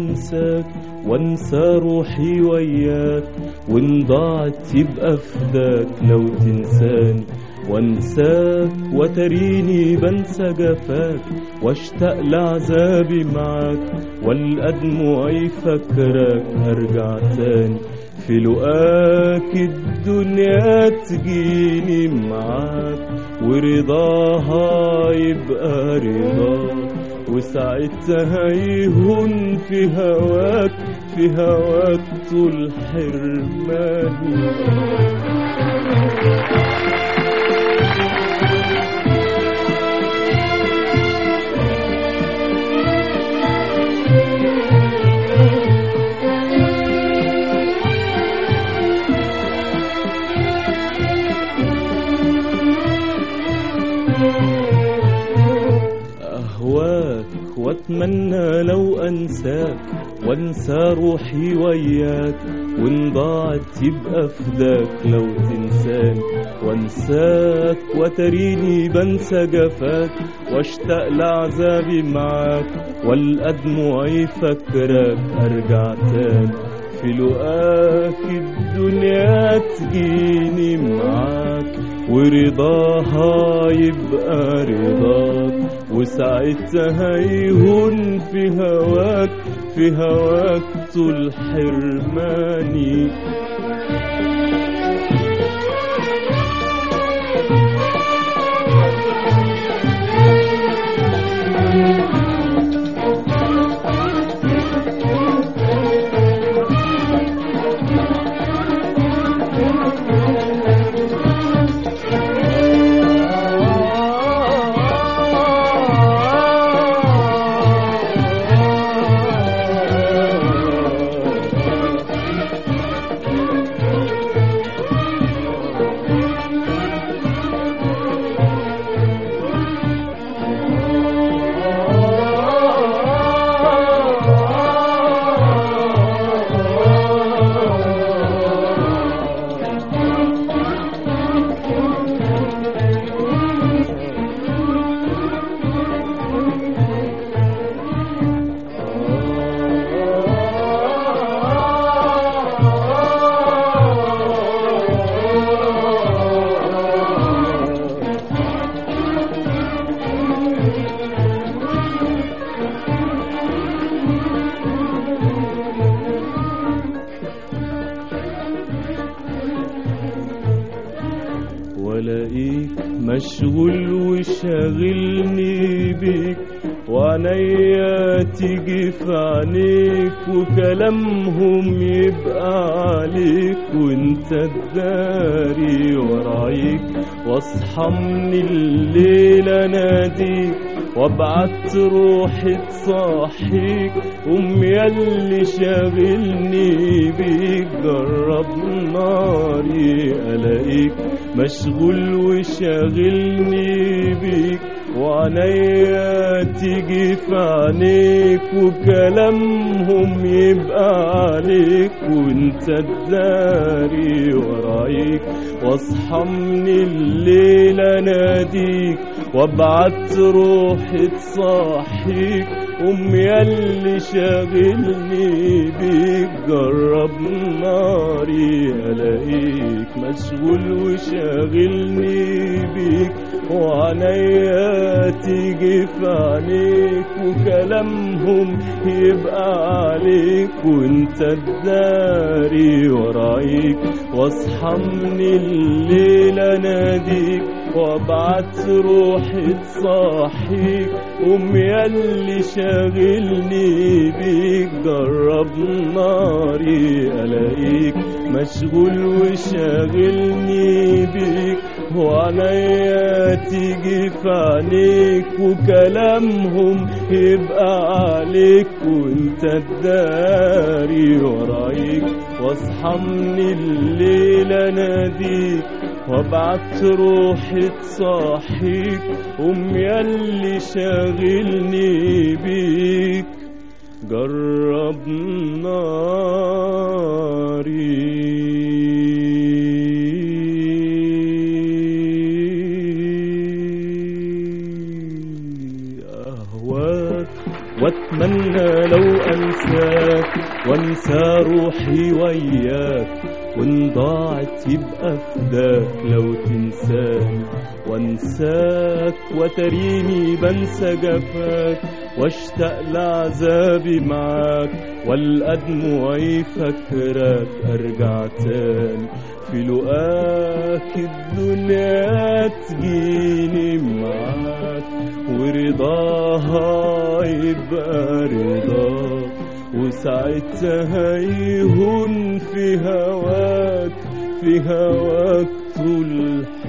وانساك وانسى روحي وياك وان ضاعت يبقى فداك لو تنساني وانساك وتريني بنسى جفاك واشتاق لعذابي معاك والأدمع فكرك هرجع تاني في لقاك الدنيا تجيني معاك ورضاها يبقى رضاك وساعتها يهون في هواك في هواك طول حرماني أهواك وأتمنى لو أنساك وأنسى روحي وياك وإن ضاعت يبقى فداك لو تنساني وأنساك وتريني بنسى جفاك واشتاق لعذابي معاك والأدمع يفكرك أرجع تاني في لقاك الدنيا تجيني معاك ورضاها يبقى رضاك وساعتها يهون في هواك في هواك طول حرماني والاقيك مشغول وشاغلني بيك وعينيا تيجي في عينيك وكلامهم يبقى عليك وانت تداري ورايك واصحى من الليل اناديك وابعت روحي تصحيك قوم ياللي شاغلني بيك جرب ناري الاقيك مشغول وشاغلني بيك وعينيا تيجي في عينيك وكلامهم يبقى عليك وانت تداري ورايك واصحى من الليل اناديك وابعت روحي تصحيك قوم ياللي شاغلني بيك جرب ناري الاقيك مشغول وشاغلني بيك وعينيا تيجي في عينيك وكلامهم يبقى عليك وانت تداري ورايك واصحى من الليل اناديك وابعت روحي تصحيك قوم ياللي شاغلني بيك جرب ناري الاقيك مشغول وشاغلني بيك وعينيا تيجي في عينيك وكلامهم يبقى عليك وانت تداري ورايك واصحى من الليل اناديك وابعت روحي تصحيك قوم ياللي شاغلني بيك جرب ناري أهواك واتمنى لو انساك وانسى روحي وياك وان ضاعت يبقى فداك لو تنساني وانساك وتريني بنسى جفاك واشتاق لعذابي معاك والقى دموعي فاكراك ارجع تاني في لقاك الدنيا تجيني معاك ورضاها يبقى رضاك وساعتها يهون في هواك في هواك طول